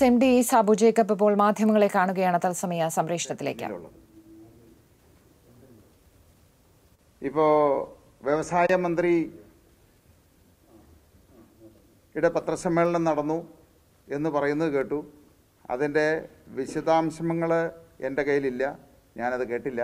M D Sabu Jacob ഇപ്പോൾ മാധ്യമങ്ങളെ കാണുകയാണ് തത്സമയ സംപ്രേഷണത്തിലേക്ക് ഇതിലുള്ളത്. ഇപ്പോ വ്യവസായ മന്ത്രി യുടെ പത്രസമ്മേളനം നടന്നു എന്ന് പറയുന്നത് കേട്ടു അതിൻ്റെ വിശദാംശങ്ങൾ എൻ്റെ കയ്യിലില്ല ഞാനത് കേട്ടില്ല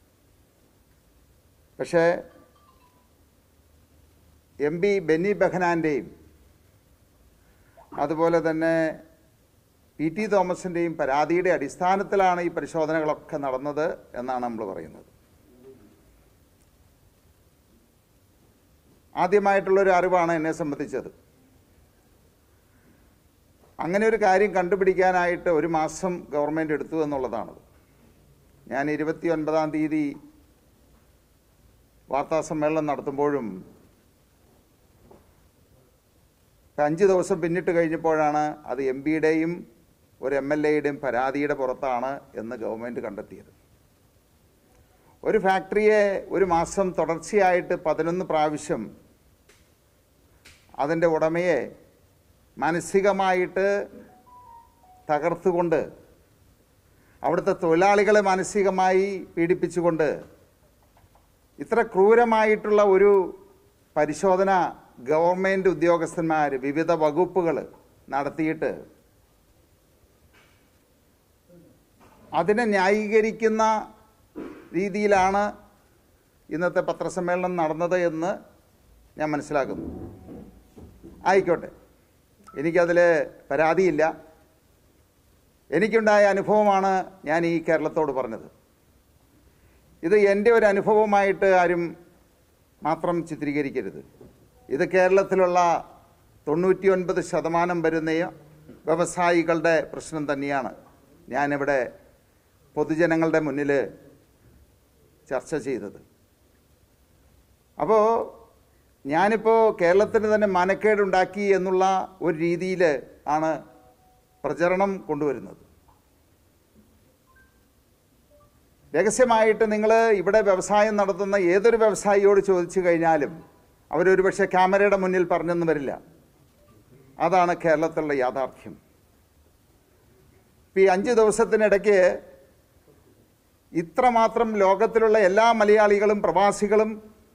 പക്ഷേ എം പി ബെന്നി ബെഹനാൻ്റെയും അതുപോലെ തന്നെ പി ടി തോമസിൻ്റെയും പരാതിയുടെ അടിസ്ഥാനത്തിലാണ് ഈ പരിശോധനകളൊക്കെ നടന്നത് എന്നാണ് നമ്മൾ പറയുന്നത് ആദ്യമായിട്ടുള്ളൊരു അറിവാണ് എന്നെ സംബന്ധിച്ചത് അങ്ങനെ ഒരു കാര്യം കണ്ടുപിടിക്കാനായിട്ട് ഒരു മാസം ഗവൺമെൻറ് എടുത്തു എന്നുള്ളതാണത് ഞാൻ ഇരുപത്തി ഒൻപതാം തീയതി വാർത്താ സമ്മേളനം നടത്തുമ്പോഴും അഞ്ച് ദിവസം പിന്നിട്ട് കഴിഞ്ഞപ്പോഴാണ് അത് എം പിയുടെയും ഒരു എം എൽ എയുടെയും പരാതിയുടെ പുറത്താണ് എന്ന് ഗവൺമെൻറ് കണ്ടെത്തിയത് ഒരു ഫാക്ടറിയെ ഒരു മാസം തുടർച്ചയായിട്ട് പതിനൊന്ന് പ്രാവശ്യം അതിൻ്റെ ഉടമയെ മാനസികമായിട്ട് തകർത്തുകൊണ്ട് അവിടുത്തെ തൊഴിലാളികളെ മാനസികമായി പീഡിപ്പിച്ചുകൊണ്ട് ഇത്ര ക്രൂരമായിട്ടുള്ള ഒരു പരിശോധന ഗവൺമെൻറ് ഉദ്യോഗസ്ഥന്മാർ വിവിധ വകുപ്പുകൾ നടത്തിയിട്ട് അതിനെ ന്യായീകരിക്കുന്ന രീതിയിലാണ് ഇന്നത്തെ പത്രസമ്മേളനം നടന്നത് എന്ന് ഞാൻ മനസ്സിലാക്കുന്നു ആയിക്കോട്ടെ എനിക്കതിൽ പരാതിയില്ല എനിക്കുണ്ടായ അനുഭവമാണ് ഞാൻ ഈ കേരളത്തോട് പറഞ്ഞത് ഇത് എൻ്റെ ഒരു അനുഭവമായിട്ട് ആരും മാത്രം ചിത്രീകരിക്കരുത് ഇത് കേരളത്തിലുള്ള തൊണ്ണൂറ്റി ഒൻപത് ശതമാനം വരുന്ന വ്യവസായികളുടെ പ്രശ്നം തന്നെയാണ് ഞാനിവിടെ പൊതുജനങ്ങളുടെ മുന്നിൽ ചർച്ച ചെയ്തത് അപ്പോൾ ഞാനിപ്പോൾ കേരളത്തിന് തന്നെ മാനക്കേടുണ്ടാക്കി എന്നുള്ള ഒരു രീതിയിൽ ആണ് പ്രചരണം കൊണ്ടുവരുന്നത് രഹസ്യമായിട്ട് നിങ്ങൾ ഇവിടെ വ്യവസായം നടത്തുന്ന ഏതൊരു വ്യവസായിയോട് ചോദിച്ചു കഴിഞ്ഞാലും അവരൊരു പക്ഷേ ക്യാമറയുടെ മുന്നിൽ പറഞ്ഞെന്ന് വരില്ല അതാണ് കേരളത്തിലുള്ള യാഥാർത്ഥ്യം ഇപ്പം ഈ അഞ്ച് ദിവസത്തിനിടയ്ക്ക് ഇത്രമാത്രം ലോകത്തിലുള്ള എല്ലാ മലയാളികളും പ്രവാസികളും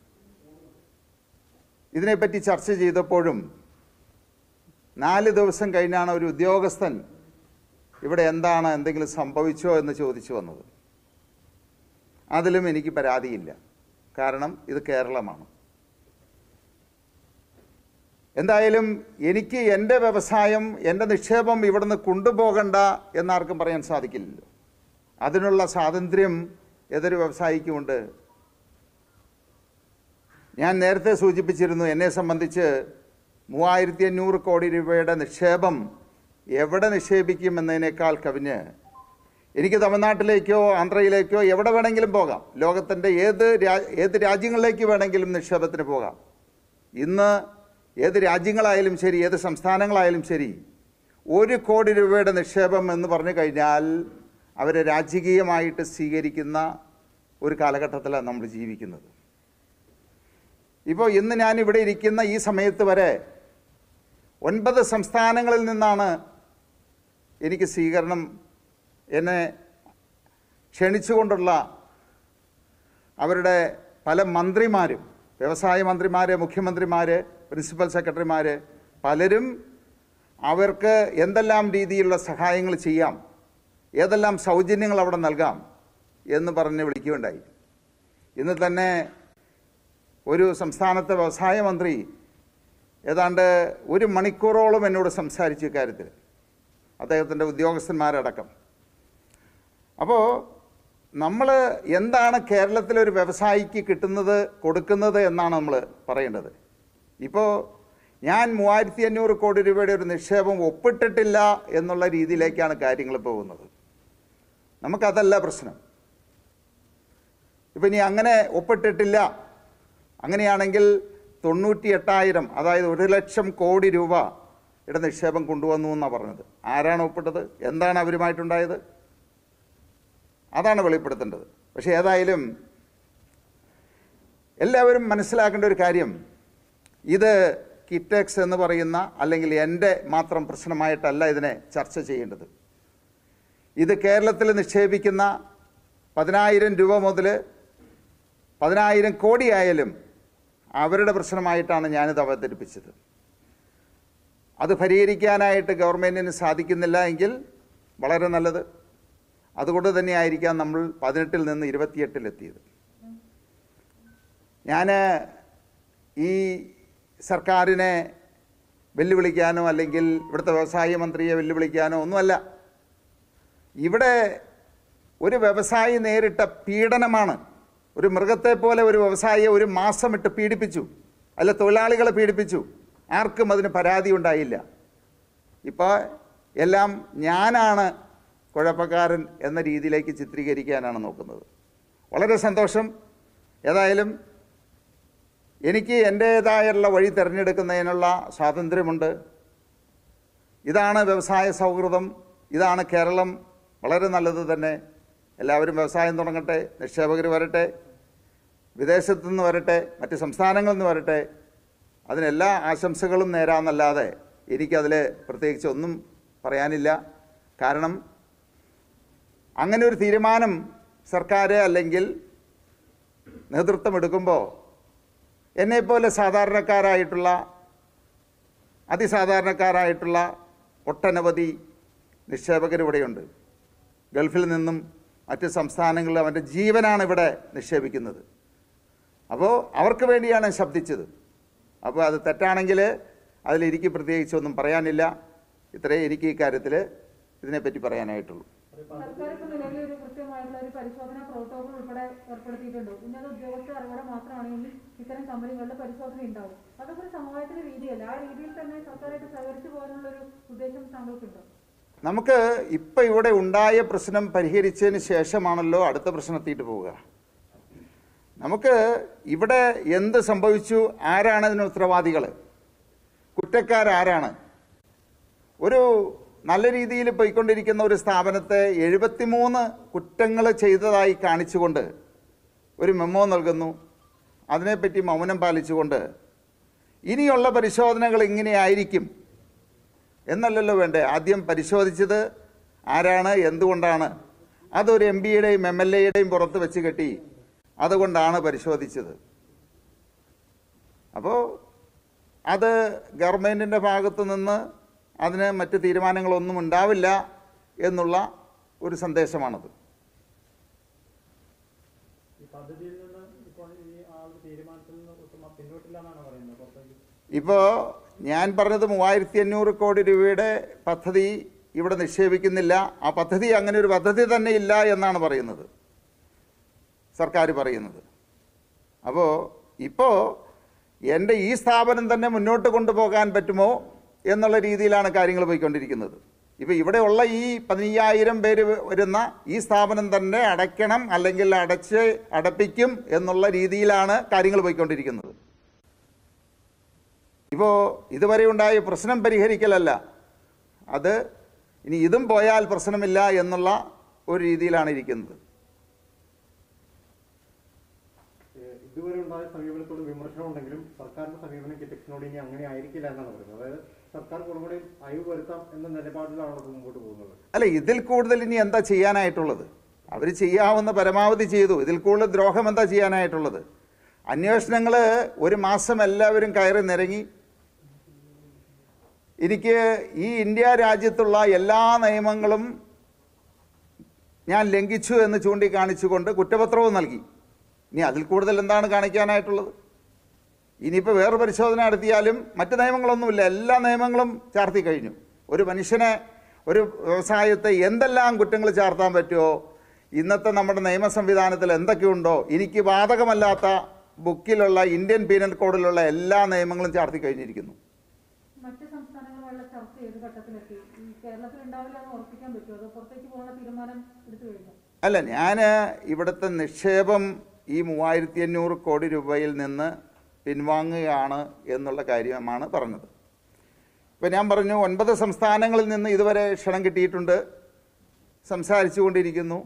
ഇതിനെപ്പറ്റി ചർച്ച ചെയ്തപ്പോഴും നാല് ദിവസം കഴിഞ്ഞാണ് ഒരു ഉദ്യോഗസ്ഥൻ ഇവിടെ എന്താണ് എന്തെങ്കിലും സംഭവിച്ചോ എന്ന് ചോദിച്ചു വന്നത് അതിലും എനിക്ക് പരാതിയില്ല കാരണം ഇത് കേരളമാണ് എന്തായാലും എനിക്ക് എൻ്റെ വ്യവസായം എൻ്റെ നിക്ഷേപം ഇവിടുന്ന് കൊണ്ടുപോകണ്ട എന്നാർക്കും പറയാൻ സാധിക്കില്ലല്ലോ അതിനുള്ള സ്വാതന്ത്ര്യം ഏതൊരു വ്യവസായിക്കുമുണ്ട് ഞാൻ നേരത്തെ സൂചിപ്പിച്ചിരുന്നു എന്നെ സംബന്ധിച്ച് മൂവായിരത്തി അഞ്ഞൂറ് കോടി രൂപയുടെ നിക്ഷേപം എവിടെ നിക്ഷേപിക്കും എന്നതിനേക്കാൾ കവിഞ്ഞ് എനിക്ക് തമിഴ്നാട്ടിലേക്കോ ആന്ധ്രയിലേക്കോ എവിടെ വേണമെങ്കിലും പോകാം ലോകത്തിൻ്റെ ഏത് രാ ഏത് രാജ്യങ്ങളിലേക്ക് വേണമെങ്കിലും നിക്ഷേപത്തിന് പോകാം ഇന്ന് ഏത് രാജ്യങ്ങളായാലും ശരി ഏത് സംസ്ഥാനങ്ങളായാലും ശരി ഒരു കോടി രൂപയുടെ നിക്ഷേപം എന്ന് പറഞ്ഞു കഴിഞ്ഞാൽ അവരെ രാജകീയമായിട്ട് സ്വീകരിക്കുന്ന ഒരു കാലഘട്ടത്തിലാണ് നമ്മൾ ജീവിക്കുന്നത് ഇപ്പോൾ ഇന്ന് ഞാൻ ഇവിടെ ഇരിക്കുന്ന ഈ സമയത്ത് വരെ ഒൻപത് സംസ്ഥാനങ്ങളിൽ നിന്നാണ് എനിക്ക് സ്വീകരണം എന്നെ ക്ഷണിച്ചുകൊണ്ടുള്ള അവരുടെ പല മന്ത്രിമാരും വ്യവസായ മന്ത്രിമാർ മുഖ്യമന്ത്രിമാർ പ്രിൻസിപ്പൽ സെക്രട്ടറിമാർ പലരും അവർക്ക് എന്തെല്ലാം രീതിയിലുള്ള സഹായങ്ങൾ ചെയ്യാം ഏതെല്ലാം സൗജന്യങ്ങൾ അവിടെ നൽകാം എന്ന് പറഞ്ഞ് വിളിക്കുകയുണ്ടായി ഇന്ന് തന്നെ ഒരു സംസ്ഥാനത്തെ വ്യവസായ മന്ത്രി ഏതാണ്ട് ഒരു മണിക്കൂറോളം എന്നോട് സംസാരിച്ചു ഇക്കാര്യത്തിൽ അദ്ദേഹത്തിൻ്റെ ഉദ്യോഗസ്ഥന്മാരടക്കം അപ്പോൾ നമ്മൾ എന്താണ് കേരളത്തിലൊരു വ്യവസായിക്ക് കിട്ടുന്നത് കൊടുക്കുന്നത് എന്നാണ് നമ്മൾ പറയേണ്ടത് ഇപ്പോൾ ഞാൻ മൂവായിരത്തി അഞ്ഞൂറ് കോടി രൂപയുടെ ഒരു നിക്ഷേപം ഒപ്പിട്ടിട്ടില്ല എന്നുള്ള രീതിയിലേക്കാണ് കാര്യങ്ങൾ പോകുന്നത് നമുക്കതല്ല പ്രശ്നം ഇപ്പം ഇനി അങ്ങനെ ഒപ്പിട്ടിട്ടില്ല അങ്ങനെയാണെങ്കിൽ തൊണ്ണൂറ്റി എട്ടായിരം അതായത് ഒരു ലക്ഷം കോടി രൂപ യുടെ നിക്ഷേപം കൊണ്ടുവന്നു എന്നാണ് പറഞ്ഞത് ആരാണ് ഒപ്പിട്ടത് എന്താണ് അവരുമായിട്ടുണ്ടായത് അതാണ് വെളിപ്പെടുത്തേണ്ടത് പക്ഷേ ഏതായാലും എല്ലാവരും മനസ്സിലാക്കേണ്ട ഒരു കാര്യം ഇത് കിറ്റെക്സ് എന്ന് പറയുന്ന അല്ലെങ്കിൽ എൻ്റെ മാത്രം പ്രശ്നമായിട്ടല്ല ഇതിനെ ചർച്ച ചെയ്യേണ്ടത് ഇത് കേരളത്തിൽ നിക്ഷേപിക്കുന്ന പതിനായിരം രൂപ മുതൽ പതിനായിരം കോടിയായാലും അവരുടെ പ്രശ്നമായിട്ടാണ് ഞാനിത് അവതരിപ്പിച്ചത് അത് പരിഹരിക്കാനായിട്ട് ഗവൺമെൻറ്റിന് സാധിക്കുന്നില്ല എങ്കിൽ വളരെ നല്ലത് അതുകൊണ്ട് തന്നെയായിരിക്കാം നമ്മൾ പതിനെട്ടിൽ നിന്ന് ഇരുപത്തിയെട്ടിലെത്തിയത് ഞാൻ ഈ സർക്കാരിനെ വെല്ലുവിളിക്കാനോ അല്ലെങ്കിൽ ഇവിടുത്തെ വ്യവസായ മന്ത്രിയെ വെല്ലുവിളിക്കാനോ ഒന്നുമല്ല ഇവിടെ ഒരു വ്യവസായി നേരിട്ട പീഡനമാണ് ഒരു മൃഗത്തെ പോലെ ഒരു വ്യവസായിയെ ഒരു മാസം ഇട്ട് പീഡിപ്പിച്ചു അല്ല തൊഴിലാളികളെ പീഡിപ്പിച്ചു ആർക്കും അതിന് പരാതി ഉണ്ടായില്ല ഇപ്പോൾ എല്ലാം ഞാനാണ് കുഴപ്പക്കാരൻ എന്ന രീതിയിലേക്ക് ചിത്രീകരിക്കാനാണ് നോക്കുന്നത് വളരെ സന്തോഷം ഏതായാലും എനിക്ക് എൻ്റേതായുള്ള വഴി തിരഞ്ഞെടുക്കുന്നതിനുള്ള സ്വാതന്ത്ര്യമുണ്ട് ഇതാണ് വ്യവസായ സൗഹൃദം ഇതാണ് കേരളം വളരെ നല്ലത് തന്നെ എല്ലാവരും വ്യവസായം തുടങ്ങട്ടെ നിക്ഷേപകർ വരട്ടെ വിദേശത്തു നിന്ന് വരട്ടെ മറ്റ് സംസ്ഥാനങ്ങളിൽ നിന്ന് വരട്ടെ അതിനെല്ലാ ആശംസകളും നേരാന്നല്ലാതെ എനിക്കതിൽ പ്രത്യേകിച്ച് ഒന്നും പറയാനില്ല കാരണം അങ്ങനെ ഒരു തീരുമാനം സർക്കാർ അല്ലെങ്കിൽ നേതൃത്വം എടുക്കുമ്പോൾ എന്നെപ്പോലെ സാധാരണക്കാരായിട്ടുള്ള അതിസാധാരണക്കാരായിട്ടുള്ള ഒട്ടനവധി നിക്ഷേപകരിവിടെയുണ്ട് ഗൾഫിൽ നിന്നും മറ്റ് സംസ്ഥാനങ്ങളിൽ അവൻ്റെ ജീവനാണ് ഇവിടെ നിക്ഷേപിക്കുന്നത് അപ്പോൾ അവർക്ക് വേണ്ടിയാണ് ശബ്ദിച്ചത് അപ്പോൾ അത് തെറ്റാണെങ്കിൽ അതിൽ എനിക്ക് പ്രത്യേകിച്ചൊന്നും പറയാനില്ല ഇത്രയേ എനിക്ക് ഈ കാര്യത്തിൽ ഇതിനെപ്പറ്റി പറയാനായിട്ടുള്ളൂ സർക്കാർ ഇപ്പൊ നിലവിൽ ഒരു കൃത്യമായിട്ടുള്ള ഒരു പരിശോധന പ്രോട്ടോകോൾ ഉൾപ്പെടെ ഏർപ്പെടുത്തിയിട്ടുണ്ട് ഉന്നത ഉദ്യോഗസ്ഥർ അറിവിടെ മാത്രമാണെങ്കിൽ ഇത്തരം കമ്പനികളുടെ പരിശോധന ഉണ്ടാവും അതൊക്കെ ഒരു സമവായത്തിന്റെ രീതിയല്ല ആ രീതിയിൽ തന്നെ സർക്കാരായിട്ട് സഹകരിച്ചു പോകാനുള്ള ഒരു ഉദ്ദേശം താങ്കൾക്കുണ്ടോ നമുക്ക് ഇപ്പം ഇവിടെ ഉണ്ടായ പ്രശ്നം പരിഹരിച്ചതിന് ശേഷമാണല്ലോ അടുത്ത പ്രശ്നത്തിയിട്ട് പോവുക നമുക്ക് ഇവിടെ എന്ത് സംഭവിച്ചു ആരാണ് ഇതിന് ഉത്തരവാദികൾ കുറ്റക്കാരാരാണ് ഒരു നല്ല രീതിയിൽ പോയിക്കൊണ്ടിരിക്കുന്ന ഒരു സ്ഥാപനത്തെ എഴുപത്തിമൂന്ന് കുറ്റങ്ങൾ ചെയ്തതായി കാണിച്ചുകൊണ്ട് ഒരു മെമ്മോ നൽകുന്നു അതിനെപ്പറ്റി മൗനം പാലിച്ചുകൊണ്ട് ഇനിയുള്ള പരിശോധനകൾ ഇങ്ങനെയായിരിക്കും എന്നല്ലല്ലോ വേണ്ടേ ആദ്യം പരിശോധിച്ചത് ആരാണ് എന്തുകൊണ്ടാണ് അതൊരു എം പിയുടെയും എം എൽ എയുടെയും പുറത്ത് വെച്ച് കെട്ടി അതുകൊണ്ടാണ് പരിശോധിച്ചത് അപ്പോൾ അത് ഗവൺമെൻറ്റിൻ്റെ ഭാഗത്തു നിന്ന് അതിന് മറ്റ് തീരുമാനങ്ങളൊന്നും ഉണ്ടാവില്ല എന്നുള്ള ഒരു സന്ദേശമാണത് ഈ പദ്ധതിയിൽ നിന്ന് ഇപ്പോൾ ഈ ആ ഒരു തീരുമാനത്തിൽ നിന്ന് ഒട്ടും പിന്നോട്ടില്ല എന്നാണ് പറയുന്നത് പുറത്തേക്ക് ഇപ്പോൾ ഞാൻ പറഞ്ഞത് മൂവായിരത്തി അഞ്ഞൂറ് കോടി രൂപയുടെ പദ്ധതി ഇവിടെ നിക്ഷേപിക്കുന്നില്ല ആ പദ്ധതി അങ്ങനെ ഒരു പദ്ധതി തന്നെ ഇല്ല എന്നാണ് പറയുന്നത് സർക്കാർ പറയുന്നത് അപ്പോൾ ഇപ്പോൾ എൻ്റെ ഈ സ്ഥാപനം തന്നെ മുന്നോട്ട് കൊണ്ടുപോകാൻ പറ്റുമോ എന്നുള്ള രീതിയിലാണ് കാര്യങ്ങൾ പോയിക്കൊണ്ടിരിക്കുന്നത് ഇപ്പോൾ ഇവിടെയുള്ള ഈ പതിനയ്യായിരം പേര് വരുന്ന ഈ സ്ഥാപനം തന്നെ അടയ്ക്കണം അല്ലെങ്കിൽ അടച്ച് അടപ്പിക്കും എന്നുള്ള രീതിയിലാണ് കാര്യങ്ങൾ പോയിക്കൊണ്ടിരിക്കുന്നത് ഇപ്പോൾ ഇതുവരെ ഉണ്ടായ പ്രശ്നം പരിഹരിക്കലല്ല അത് ഇനി ഇതും പോയാൽ പ്രശ്നമില്ല എന്നുള്ള ഒരു രീതിയിലാണ് ഇരിക്കുന്നത് ഏഹ് ഇതുവരെ ഉണ്ടായ സമീപനത്തോട് വിമർശനം ഉണ്ടെങ്കിലും സർക്കാരിന്റെ സമീപനം കിറ്റക്സിനോട് ഇനി അങ്ങനെ ആയിരിക്കില്ല എന്നാണ് പറയുന്നത് അതായത് സർക്കാർ കുറച്ചുകൂടി അയവ് വരുത്താം എന്ന നിലപാടിലാണ് അത് മുമ്പോട്ട് പോകുന്നത് അല്ല ഇതിൽ കൂടുതൽ ഇനി എന്താ ചെയ്യാനായിട്ടുള്ളത് അവർ ചെയ്യാവുന്ന പരമാവധി ചെയ്തു ഇതിൽ കൂടുതൽ ദ്രോഹം എന്താ ചെയ്യാനായിട്ടുള്ളത് അന്വേഷണങ്ങൾ ഒരു മാസം എല്ലാവരും കയറി നിരങ്ങി എനിക്ക് ഈ ഇന്ത്യ രാജ്യത്തുള്ള എല്ലാ നിയമങ്ങളും ഞാൻ ലംഘിച്ചു എന്ന് ചൂണ്ടിക്കാണിച്ചുകൊണ്ട് കുറ്റപത്രവും നൽകി ഇനി അതിൽ കൂടുതൽ എന്താണ് കാണിക്കാനായിട്ടുള്ളത് ഇനിയിപ്പോൾ വേറെ പരിശോധന നടത്തിയാലും മറ്റ് നിയമങ്ങളൊന്നുമില്ല എല്ലാ നിയമങ്ങളും ചാർത്തി കഴിഞ്ഞു ഒരു മനുഷ്യനെ ഒരു വ്യവസായത്തെ എന്തെല്ലാം കുറ്റങ്ങൾ ചാർത്താൻ പറ്റുമോ ഇന്നത്തെ നമ്മുടെ നിയമ സംവിധാനത്തിൽ എന്തൊക്കെയുണ്ടോ എനിക്ക് ബാധകമല്ലാത്ത ബുക്കിലുള്ള ഇന്ത്യൻ പീനൽ കോഡിലുള്ള എല്ലാ നിയമങ്ങളും ചാർത്തി കഴിഞ്ഞിരിക്കുന്നു മറ്റ് സംസ്ഥാനങ്ങളുമായുള്ള ചർച്ച ഏത് ഘട്ടത്തിലെത്തി ഈ കേരളത്തിൽ ഉണ്ടാവില്ല എന്ന് ഉറപ്പിക്കാൻ പറ്റുമോ അതോ പുറത്തേക്ക് പോകാനുള്ള തീരുമാനം എടുത്തു കഴിഞ്ഞു അല്ല ഞാൻ ഇവിടുത്തെ നിക്ഷേപം ഈ മൂവായിരത്തി അഞ്ഞൂറ് കോടി രൂപയിൽ നിന്ന് പിൻവാങ്ങുകയാണ് എന്നുള്ള കാര്യമാണ് പറഞ്ഞത് ഇപ്പം ഞാൻ പറഞ്ഞു ഒൻപത് സംസ്ഥാനങ്ങളിൽ നിന്ന് ഇതുവരെ ക്ഷണം കിട്ടിയിട്ടുണ്ട് സംസാരിച്ചു കൊണ്ടിരിക്കുന്നു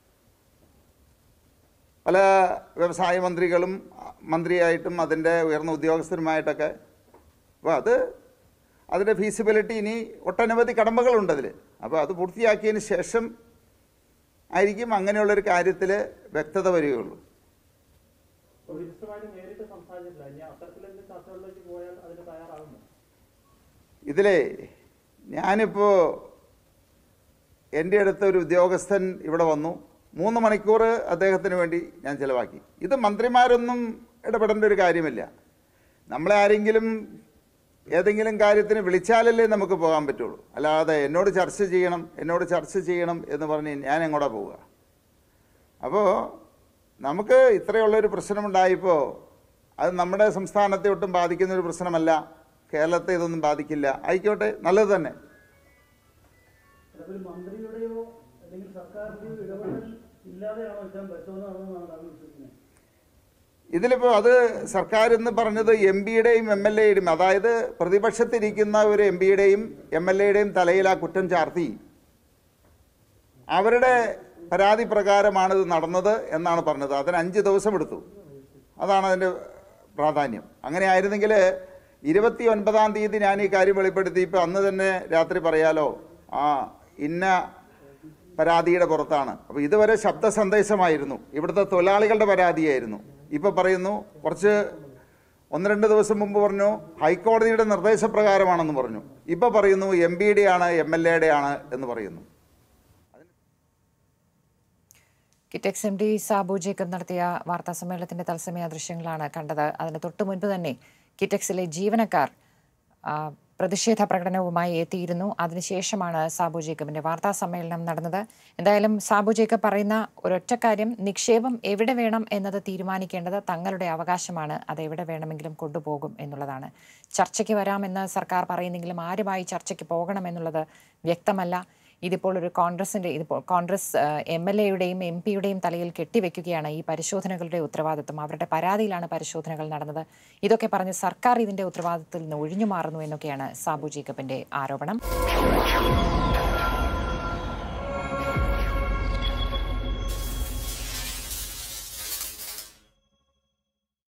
പല വ്യവസായ മന്ത്രികളും മന്ത്രിയായിട്ടും അതിൻ്റെ ഉയർന്ന ഉദ്യോഗസ്ഥരുമായിട്ടൊക്കെ അപ്പോൾ അത് അതിൻ്റെ ഫീസിബിലിറ്റി ഇനി ഒട്ടനവധി കടമ്പകളുണ്ട് അതിൽ അപ്പോൾ അത് പൂർത്തിയാക്കിയതിന് ശേഷം ആയിരിക്കും അങ്ങനെയുള്ളൊരു കാര്യത്തിൽ വ്യക്തത വരികയുള്ളൂ മിനിസ്റ്ററുമായിട്ട് നേരിട്ട് സംസാരിച്ചിട്ടില്ല ഇനി അത്തരത്തിലെന്തെങ്കിലും ചർച്ചകളിലേക്ക് പോയാൽ അതിന് തയ്യാറാകുന്നു ഇതിലെ ഞാനിപ്പോൾ എൻ്റെ അടുത്ത് ഒരു ഉദ്യോഗസ്ഥൻ ഇവിടെ വന്നു മൂന്ന് മണിക്കൂർ അദ്ദേഹത്തിന് വേണ്ടി ഞാൻ ചിലവാക്കി ഇത് മന്ത്രിമാരൊന്നും ഇടപെടേണ്ട ഒരു കാര്യമില്ല നമ്മളെ ആരെങ്കിലും ഏതെങ്കിലും കാര്യത്തിന് വിളിച്ചാലല്ലേ നമുക്ക് പോകാൻ പറ്റുള്ളൂ അല്ലാതെ എന്നോട് ചർച്ച ചെയ്യണം എന്നോട് ചർച്ച ചെയ്യണം എന്ന് പറഞ്ഞ് ഞാൻ എങ്ങോട്ടാ പോവുക അപ്പോൾ നമുക്ക് ഇത്രയുള്ളൊരു പ്രശ്നമുണ്ടായപ്പോൾ അത് നമ്മുടെ സംസ്ഥാനത്തെ ഒട്ടും ബാധിക്കുന്ന ഒരു പ്രശ്നമല്ല കേരളത്തെ ഇതൊന്നും ബാധിക്കില്ല ആയിക്കോട്ടെ നല്ലത് തന്നെ ചിലപ്പോൾ മന്ത്രിയുടെയോ അല്ലെങ്കിൽ സർക്കാരിന്റെയോ ഇടപെടൽ ഇല്ലാതെയാണോ ഇത്തരം പരിശോധന നടന്നതെന്നാണ് താങ്കൾ വിശ്വസിക്കുന്നത് ഇതിലിപ്പോൾ അത് സർക്കാർ എന്ന് പറഞ്ഞത് എം പിയുടെയും എം എൽ എയുടെയും അതായത് പ്രതിപക്ഷത്തിരിക്കുന്ന ഒരു എം പിയുടെയും എം എൽ എയുടെയും തലയിൽ ആ കുറ്റം ചാർത്തി അവരുടെ പരാതി പ്രകാരമാണ് ഇത് നടന്നത് എന്നാണ് പറഞ്ഞത് അതിന് അഞ്ച് ദിവസം എടുത്തു അതാണ് അതിൻ്റെ പ്രാധാന്യം അങ്ങനെ ആയിരുന്നെങ്കിൽ ഇരുപത്തി ഒൻപതാം തീയതി ഞാൻ ഈ കാര്യം വെളിപ്പെടുത്തിയപ്പോൾ അന്ന് തന്നെ രാത്രി പറയാലോ ആ ഇന്ന പരാതിയുടെ പുറത്താണ് അപ്പോൾ ഇതുവരെ ശബ്ദ സന്ദേശമായിരുന്നു ഇവിടുത്തെ തൊഴിലാളികളുടെ പരാതിയായിരുന്നു ഇപ്പോൾ പറയുന്നു കുറച്ച് ഒന്ന് രണ്ട് ദിവസം മുമ്പ് പറഞ്ഞു ഹൈക്കോടതിയുടെ നിർദ്ദേശപ്രകാരമാണെന്ന് പറഞ്ഞു ഇപ്പോൾ പറയുന്നു എം പിയുടെ ആണ് എം എൽ എയുടെ ആണ് എന്ന് പറയുന്നു കിറ്റെക്സ് എം ഡി സാബു ജേക്കബ് നടത്തിയ വാർത്താ സമ്മേളനത്തിന്റെ തത്സമയ ദൃശ്യങ്ങളാണ് കണ്ടത് അതിന് തൊട്ടു മുൻപ് തന്നെ കിറ്റെക്സിലെ ജീവനക്കാർ ആ, പ്രതിഷേധ പ്രകടനവുമായി എത്തിയിരുന്നു അതിനുശേഷമാണ് സാബു ജേക്കബിന്റെ വാർത്താ സമ്മേളനം നടന്നത് എന്തായാലും സാബു ജേക്കബ് പറയുന്ന ഒരൊറ്റ കാര്യം നിക്ഷേപം എവിടെ വേണം എന്നത് തീരുമാനിക്കേണ്ടത് തങ്ങളുടെ അവകാശമാണ് അത് എവിടെ വേണമെങ്കിലും കൊണ്ടുപോകും എന്നുള്ളതാണ് ചർച്ചയ്ക്ക് വരാമെന്ന് സർക്കാർ പറയുന്നെങ്കിലും ആരുമായി ചർച്ചയ്ക്ക് പോകണമെന്നുള്ളത് വ്യക്തമല്ല ഇതിപ്പോൾ ഒരു കോൺഗ്രസിന്റെ ഇതിപ്പോൾ കോൺഗ്രസ് എം എൽ എയുടെയും എം പിയുടെയും തലയിൽ കെട്ടിവെക്കുകയാണ് ഈ പരിശോധനകളുടെ ഉത്തരവാദിത്വം അവരുടെ പരാതിയിലാണ് പരിശോധനകൾ നടന്നത് ഇതൊക്കെ പറഞ്ഞ് സർക്കാർ ഇതിന്റെ ഉത്തരവാദിത്തത്തിൽ നിന്ന് ഒഴിഞ്ഞു മാറുന്നു എന്നൊക്കെയാണ് സാബു ജേക്കബിന്റെ ആരോപണം